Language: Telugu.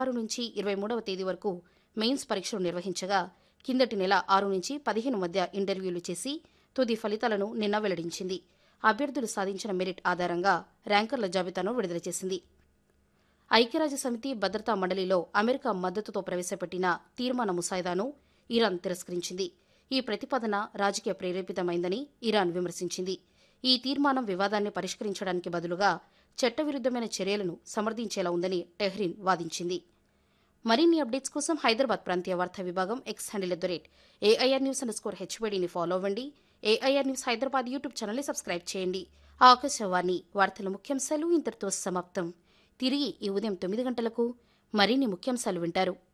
ఆరు నుంచి ఇరవై మూడవ తేదీ వరకు మెయిన్స్ పరీక్షలు నిర్వహించగా కిందటి నెల ఆరు నుంచి పదిహేను మధ్య ఇంటర్వ్యూలు చేసి తుది ఫలితాలను నిన్న వెల్లడించింది అభ్యర్థులు సాధించిన మెరిట్ ఆధారంగా ర్యాంకర్ల జాబితాను విడుదల చేసింది ఐక్యరాజ్య సమితి భద్రతా మండలిలో అమెరికా మద్దతుతో ప్రవేశపెట్టిన తీర్మాన ముసాయిదాను ఇరాన్ తిరస్కరించింది ఈ ప్రతిపాదన రాజకీయ ప్రేరేపితమైందని ఇరాన్ విమర్శించింది ఈ తీర్మానం వివాదాన్ని పరిష్కరించడానికి బదులుగా చట్టవిరుద్దమైన చర్యలను సమర్థించేలా ఉందని టెహ్రీన్ వాదించింది మరిన్ని అప్డేట్స్ కోసం హైదరాబాద్ ప్రాంతీయ వార్తా విభాగం X handle at the rate AIR news underscore హెచ్వైడీని ఫాలో అవ్వండి ఏఐఆర్ న్యూస్ హైదరాబాద్ యూట్యూబ్ ఛానల్ని సబ్స్క్రైబ్ చేయండి ఆకాశవాణి వార్తల ముఖ్యాంశాలు ఇంతటితో సమాప్తం తిరిగి ఈ ఉదయం తొమ్మిది గంటలకు మరిన్ని ముఖ్యాంశాలు వింటారు